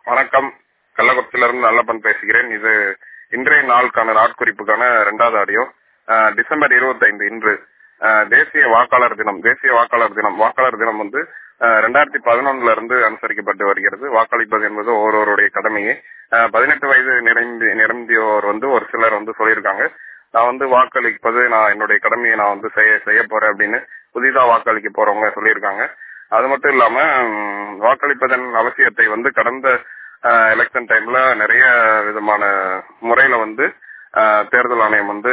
வணக்கம் கள்ளக்குறிச்சியிலிருந்து நல்லப்பன் பேசுகிறேன் இது இன்றைய நாளுக்கான நாட்குறிப்புக்கான இரண்டாவது ஆடியோ அஹ், டிசம்பர் 25 இன்று அஹ், தேசிய வாக்காளர் தினம் தேசிய வாக்காளர் தினம் வாக்காளர் தினம் வந்து அஹ், ரெண்டாயிரத்தி பதினொன்னுல இருந்து அனுசரிக்கப்பட்டு வருகிறது வாக்களிப்பது என்பது ஒவ்வொருவருடைய கடமையே அஹ், பதினெட்டு வயது நிரம்பி நிரம்பியோர் வந்து ஒரு சிலர் வந்து சொல்லியிருக்காங்க நான் வந்து வாக்களிப்பது நான் என்னுடைய கடமையை நான் வந்து செய்ய செய்ய போறேன் அப்படின்னு புதிதா வாக்களிக்க போறவங்க சொல்லியிருக்காங்க அது மட்டும் இல்லாம ம், வாக்களிப்பதன் அவசியத்தை வந்து கடந்த எலெக்ஷன் டைம்ல நிறைய விதமான முறையில வந்து அஹ், தேர்தல் ஆணையம் வந்து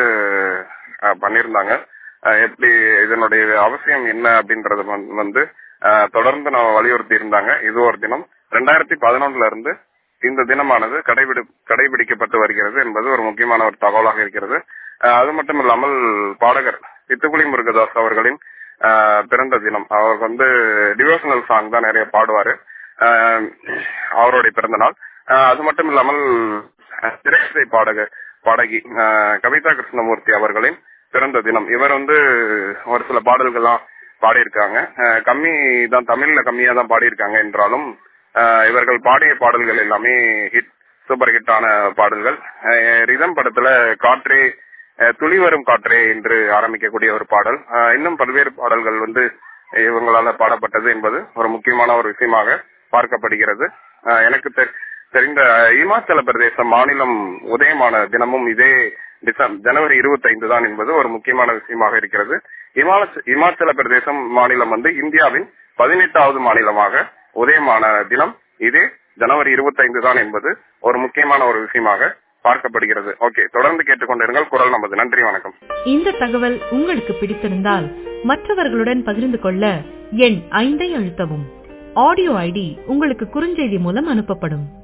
அஹ், பண்ணியிருந்தாங்க அஹ், எப்படி இதனுடைய அவசியம் என்ன அப்படின்றது வந்து- வந்து அஹ், தொடர்ந்து நம்ம வலியுறுத்தி இருந்தாங்க இது ஒரு தினம் ரெண்டாயிரத்தி பதினொன்னுல இருந்து இந்த தினமானது கடைபிடி கடைபிடிக்கப்பட்டு வருகிறது என்பது ஒரு முக்கியமான ஒரு தகவலாக இருக்கிறது அஹ், அது மட்டும் இல்லாமல் பாடகர் சித்துக்குளி முருகதாஸ் அவர்களின் அஹ், பிறந்த தினம் அவர் வந்து டிவோஷனல் சாங் தான் நிறைய பாடுவாரு அஹ், அவருடைய பிறந்த நாள் அஹ், அது மட்டும் இல்லாமல் அஹ், திரையிசை பாடகர் பாடகி அஹ், கவிதா கிருஷ்ணமூர்த்தி அவர்களின் பிறந்த தினம் இவர் வந்து ஒரு சில பாடல்கள்லாம் பாடியிருக்காங்க அஹ், கம்மி தான் தமிழ்ல கம்மியா தான் பாடியிருக்காங்க என்றாலும் அஹ், இவர்கள் பாடிய பாடல்கள் எல்லாமே ஹிட் சூப்பர் ஹிட்டான பாடல்கள் அஹ், ரிதம் படத்துல காற்றே அஹ், துளி வரும் காற்றே என்று ஆரம்பிக்கக்கூடிய ஒரு பாடல் அஹ், இன்னும் பல்வேறு பாடல்கள் வந்து இவங்களால பாடப்பட்டது என்பது ஒரு முக்கியமான ஒரு விஷயமாக பார்க்கப்படுகிறது அஹ், எனக்கு தெ- தெரிந்த இமாச்சல பிரதேச மாநிலம் உதயமான தினமும் இதே டிசம்பர் ஜனவரி 25 தான் என்பது ஒரு முக்கியமான விஷயமாக இருக்கிறது இமாச்ச- இமாச்சல பிரதேசம் மாநிலம் வந்து இந்தியாவின் பதினெட்டாவது மாநிலமாக உதயமான தினம் இதே ஜனவரி 25 தான் என்பது ஒரு முக்கியமான ஒரு விஷயமாக பார்க்கப்படுகிறது ஓகே தொடர்ந்து கேட்டுக்கொண்டிருங்கள் குரல் நமது நன்றி வணக்கம் இந்த தகவல் உங்களுக்கு பிடித்திருந்தால் மற்றவர்களுடன் பகிர்ந்து கொள்ள எண் ஐந்தை அழுத்தவும் ஆடியோ ஐடி உங்களுக்கு குறுஞ்செய்தி மூலம் அனுப்பப்படும்